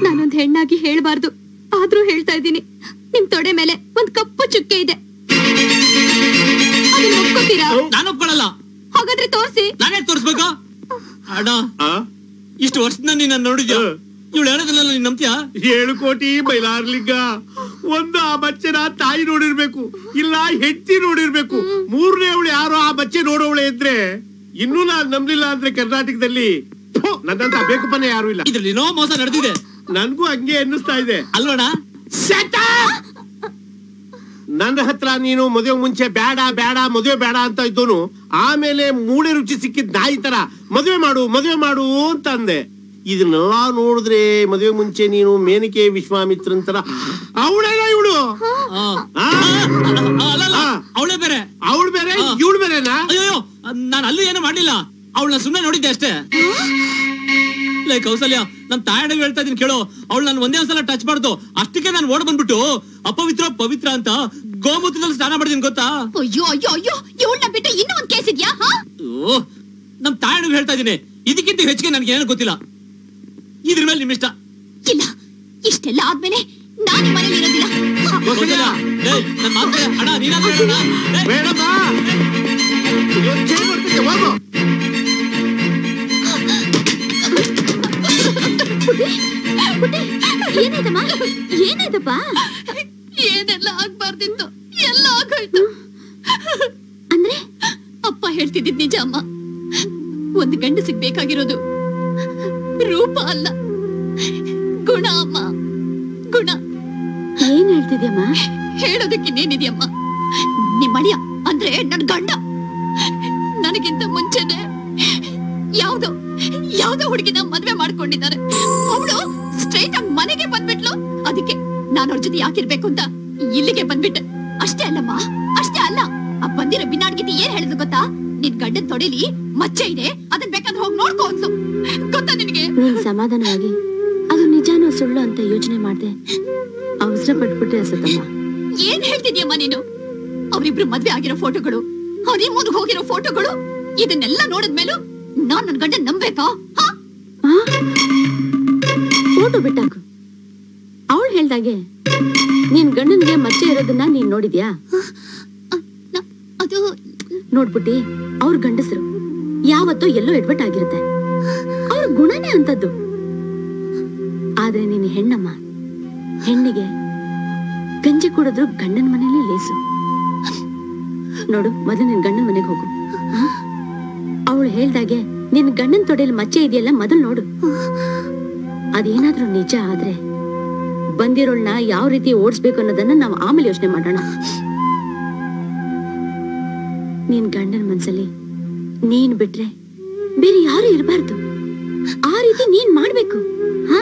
ನಾನೊಂದ್ ಹೆಣ್ಣಾಗಿ ಹೇಳ್ಬಾರ್ದು ಆದ್ರೂ ಹೇಳ್ತಾ ಇದ್ದೀನಿ ನಿಮ್ ತೊಡೆ ಮೇಲೆ ಒಂದ್ ಕಪ್ಪು ಚುಕ್ಕೆ ಇದೆ ಅದನ್ನ ಒಪ್ಕೋತೀರಾ ನಾನು ಒಪ್ಕೊಳ್ಳಲ್ಲ ಹಾಗಾದ್ರೆ ತೋರ್ಸಿ ನಾನೇ ತೋರಿಸ್ಬೇಕಾ ಅಣ್ಣ ಇಷ್ಟು ವರ್ಷದಿಂದ ನೀನ್ ನೋಡಿದ್ಯಾ ಇವಳು ಹೇಳೋದಿಲ್ಲ ನೀನ್ ನಂಬ್ತೀಯಾ ಏಳು ಕೋಟಿ ಬೈಲಾರ್ಲಿಂಗ ಒಂದು ಆ ಬಚ್ಚೆನ ತಾಯಿ ನೋಡಿರ್ಬೇಕು ಇಲ್ಲ ಹೆಂಡತಿ ನೋಡಿರ್ಬೇಕು ಮೂರನೇ ಅವಳು ಯಾರೋ ಆ ಬಚ್ಚೆ ನೋಡೋವಳೆ ಇದ್ರೆ ಇನ್ನೂ ನಾನ್ ನಂಬ್ಲಿಲ್ಲ ಅಂದ್ರೆ ಕರ್ನಾಟಕದಲ್ಲಿ ಫು, ನನ್ನಂತ ಬೇಕುಪನೆ ಯಾರು ಇಲ್ಲ ಇದ್ರಲ್ಲಿ ಏನೋ ಮೋಸ ನಡೆದಿದೆ ನನ್ಗೂ ಹಂಗೆ ಅನ್ನಿಸ್ತಾ ಇದೆ ಅಲ್ವಣ Shut up! ನನ್ನ ಹತ್ರ ನೀನು ಮದುವೆ ಮುಂಚೆ ಬೇಡ ಬೇಡ ಮದುವೆ ಬೇಡ ಅಂತ ಇದ್ದೋನು ಆಮೇಲೆ ಮೂಳೆ ರುಚಿ ಸಿಕ್ಕಿದ್ ನಾಯಿ ತರ ಮದುವೆ ಮಾಡು ಮದುವೆ ಮಾಡು ಅಂತ ಅಂದೆ ಇದನ್ನೆಲ್ಲ ನೋಡಿದ್ರೆ ಮದುವೆ ಮುಂಚೆ ನೀನು ಮೇನಿಕೆ ವಿಶ್ವಾಮಿತ್ರನ್ ತರ ಅವಳೇನ ಇವಳು ಅಲ್ಲಲ್ಲ ಅವಳೇ ಬೇರೆ ಅವಳು ಬೇರೆ ಇವಳು ಬೇರೆನಾ ಅಯ್ಯೋ ನಾನು ಅಲ್ಲೂ ಏನು ಮಾಡ್ಲಿಲ್ಲ ಅವಳನ್ನ ಸುಮ್ಮನೆ ನೋಡಿದ್ದೆ ಅಷ್ಟೇ ಲೈ ಕೌಸಲ್ಯ ನಮ್ ತಾಯಣ್ಣ ಹೇಳ್ತಾ ಇದೀನಿ ಕೇಳು ಅವಳು ನಾನು ಒಂದೇ ಒಂದ್ಸಲ ಟಚ್ ಮಾಡ್ದು ಅಷ್ಟಕ್ಕೆ ನಾನು ಓಡ್ ಬಂದ್ಬಿಟ್ಟು ಅಪವಿತ್ರ ಪವಿತ್ರ ಅಂತ ಗೋಮೂತ್ರದಲ್ಲಿ ಸ್ನಾನ ಮಾಡಿದೀನಿ ಗೊತ್ತಾ ಅಯ್ಯೋ ಅಯ್ಯೋ ಅಯ್ಯೋ ಇವಳನ್ನ ಬಿಟ್ಟು ಇನ್ನೂ ಒಂದ್ ಕೇಸ್ ಇದ್ಯಾ ಹಾ ಓ ನಮ್ ತಾಯಣ್ಣ ಹೇಳ್ತಾ ಇದೀನಿ ಇದಕ್ಕಿಂತ ಹೆಚ್ಚಿಗೆ ನನ್ಗೆ ಏನು ಗೊತ್ತಿಲ್ಲ ಇದ್ರ ಮೇಲೆ ನಿಮ್ ಇಷ್ಟ ಇಲ್ಲ ಇಷ್ಟೆಲ್ಲ ಆದ್ಮೇಲೆ ನಾನು ಮನೇಲಿ ಇರೋದಿಲ್ಲ ಕೌಸಲ್ಯ, ಏಯ್, ನನ್ ಮಾತು ಕೇಳು. ಅಣ್ಣ ನೀನಾದ್ರೂ ಹೇಳಣ್ಣ. ಏಯ್, ಬೇಡಮ್ಮ ಯೋಚ್ನೆ ಮಾಡ್ತಿದ್ದೆ, ಹೋಗು. ಏನಾಯ್ತಮ್ಮ ಏನಾಯ್ತಪ್ಪ ಏನೆಲ್ಲ ಆಗ್ಬಾರ್ದಿತ್ತು ಎಲ್ಲ ಆಗೋಯ್ತು ಅಂದ್ರೆ ಅಪ್ಪ ಹೇಳ್ತಿದ್ದಿದ್ ನಿಜ ಅಮ್ಮ ಒಂದು ಗಂಡು ಸಿಗ್ಬೇಕಾಗಿರೋದು ರೂಪ ಅಲ್ಲ ಗುಣ ಅಮ್ಮ ಗುಣ ಏನ್ ಹೇಳ್ತಿದ್ಯಮ್ಮ ಹೇಳೋದಕ್ಕೆ ಇನ್ನೇನಿದ್ಯಮ್ಮ ನಿಮ್ಮಳಿಯ ಅಂದ್ರೆ ನನ್ ಗಂಡ ನನಗಿಂತ ಮುಂಚೆನೆ ಯಾವ್ದೋ ಯಾವ್ದೋ ಹುಡುಗಿನ ಮದ್ವೆ ಮಾಡ್ಕೊಂಡಿದ್ದಾರೆ ಅವಳು ಸ್ಟ್ರೈಟ್ ಆಗಿ ಮನೆಗೆ ಬಂದ್ಬಿಟ್ಲು ಅದಕ್ಕೆ ನಾನು ಅವ್ರ ಜೊತೆ ಯಾಕಿರ್ಬೇಕು ಅಂತ ಇಲ್ಲಿಗೆ ಬಂದ್ಬಿಟ್ಟೆ ಅಷ್ಟೇ ಅಲ್ಲಮ್ಮ ಅಷ್ಟೇ ಅಲ್ಲ ಆ ಬಂದಿರೋ ಬಿನ್ನಾಡ್ಗಿತಿ ಏನ್ ಹೇಳಿದ್ರು ಗೊತ್ತಾ ನಿನ್ ಗಂಡನ್ ತೊಡೆಲಿ ಮಚ್ಚೆ ಇದೆ ಅದನ್ ಬೇಕಾದ್ರೆ ಹೋಗಿ ನೋಡ್ಕೋ ಅನ್ಸು ಗೊತ್ತಾ ನಿನಗೆ ನೀನ್ ಸಮಾಧಾನವಾಗಿ ಅದು ನಿಜಾನೋ ಸುಳ್ಳು ಅಂತ ಯೋಚನೆ ಮಾಡ್ದೆ ಅವಸರ ಪಟ್ಬಿಟ್ರೆ ಅಸತಮ್ಮ ಏನ್ ಹೇಳ್ತಿದ್ಯಮ್ಮ ನೀನು ಅವ್ರಿಬ್ರು ಮದ್ವೆ ಆಗಿರೋ ಫೋಟೋಗಳು ಅವ್ರಿ ಮುಂದೆ ಹೋಗಿರೋ ಫೋಟೋಗಳು ಇದನ್ನೆಲ್ಲ ನೋಡಿದ್ಮೇಲೂ ನಾನ್ ನನ್ ಗಂಡ ನಂಬೇಕಾ ಹಾ? ಫೋಟೋ ಬಿಟ್ಟಾಕು ಅವಳು ಹೇಳ್ದಾಗೆ ನಿನ್ ಗಂಡನ್ಗೆ ಮಚ್ಚೆ ಇರೋದನ್ನ ನೀನ್ ನೋಡಿದ್ಯಾ ಅದು ನೋಡ್ಬಿಟ್ಟಿ ಅವ್ರ ಗಂಡಸರು ಯಾವತ್ತೋ ಎಲ್ಲೋ ಎಡ್ವಟ್ ಆಗಿರುತ್ತೆ ಅವ್ರ ಗುಣನೇ ಅಂತದ್ದು ಆದ್ರೆ ನೀನ್ ಹೆಣ್ಣಮ್ಮ ಹೆಣ್ಣಿಗೆ ಗಂಜಿ ಕುಡಿದ್ರು ಗಂಡನ ಮನೇಲಿ ಲೇಸು ನೋಡು ಮೊದಲು ನಿನ್ ಗಂಡನ ಮನೆಗೆ ಹೋಗು ಅವಳು ಹೇಳ್ದಾಗೆ ನಿನ್ ಗಂಡನ್ ತೊಡೆಯಲ್ಲಿ ಮಚ್ಚೆ ಇದೆಯಲ್ಲ ಮೊದಲು ನೋಡು ಅದೇನಾದ್ರೂ ನಿಜ ಆದ್ರೆ ಬಂದಿರೋಳ್ನ ಯಾವ ರೀತಿ ಓಡಿಸ್ಬೇಕು ಅನ್ನೋದನ್ನ ನಾವು ಆಮೇಲೆ ಯೋಚನೆ ಮಾಡೋಣ ನೀನ್ ಗಂಡನ ಮನ್ಸಲ್ಲಿ ನೀನ್ ಬಿಟ್ರೆ ಬೇರೆ ಯಾರು ಇರಬಾರ್ದು ಆ ರೀತಿ ನೀನ್ ಮಾಡ್ಬೇಕು ಹಾ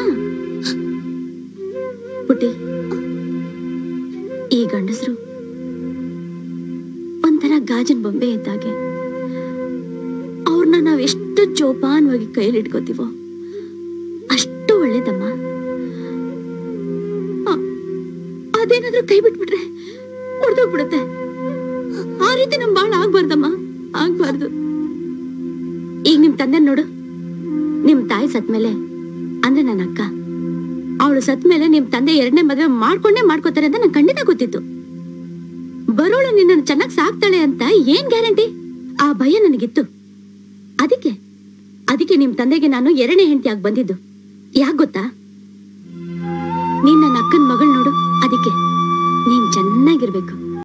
ಪುಟ್ಟಿ ಈ ಗಂಡಸರು ಒಂಥರ ಗಾಜಿನ ಬೊಂಬೆ ಇದ್ದಾಗೆ ಅವ್ರನ್ನ ನಾವ್ ಎಷ್ಟು ಜೋಪಾನವಾಗಿ ಕೈಯಲ್ಲಿ ಇಟ್ಕೋತೀವೋ ಅಷ್ಟು ಒಳ್ಳೇದಮ್ಮ ಆ- ಅದೇನಾದ್ರೂ ಕೈ ಬಿಟ್ಬಿಟ್ರೆ ಹೊಡೆದೋಗ್ಬಿಡುತ್ತೆ ಆ ರೀತಿ ನಮ್ ಬಾಳ ಆಗ್ಬಾರ್ದಮ್ಮ ಆಗ್ಬಾರ್ದು ಈಗ ನಿಮ್ ತಂದೆ ನೋಡು ನಿಮ್ ತಾಯಿ ಸತ್ಮೇಲೆ ಅಂದ್ರೆ ನನ್ನ ಅಕ್ಕ ಅವಳು ಸತ್ಮೇಲೆ ನಿಮ್ ತಂದೆ ಎರಡನೇ ಮದ್ವೆ ಮಾಡ್ಕೊಂಡೇ ಮಾಡ್ಕೋತಾರೆ ಅಂತ ನಂಗೆ ಖಂಡಿತ ಗೊತ್ತಿತ್ತು ಬರೋಳು ನಿನ್ನನ್ನು ಚೆನ್ನಾಗಿ ಸಾಕ್ತಾಳೆ ಅಂತ ಏನ್ ಗ್ಯಾರಂಟಿ ಆ ಭಯ ನನಗಿತ್ತು ಅದಕ್ಕೆ ಅದಕ್ಕೆ ನಿಮ್ ತಂದೆಗೆ ನಾನು ಎರಡನೇ ಹೆಂಡತಿಯಾಗಿ ಬಂದಿದ್ದು ಯಾಕ್ ಗೊತ್ತಾ ನೀನ್ ನನ್ನ ಅಕ್ಕನ ಮಗಳು ನೋಡು ಅದಕ್ಕೆ ನೀನ್ ಚೆನ್ನಾಗಿರ್ಬೇಕು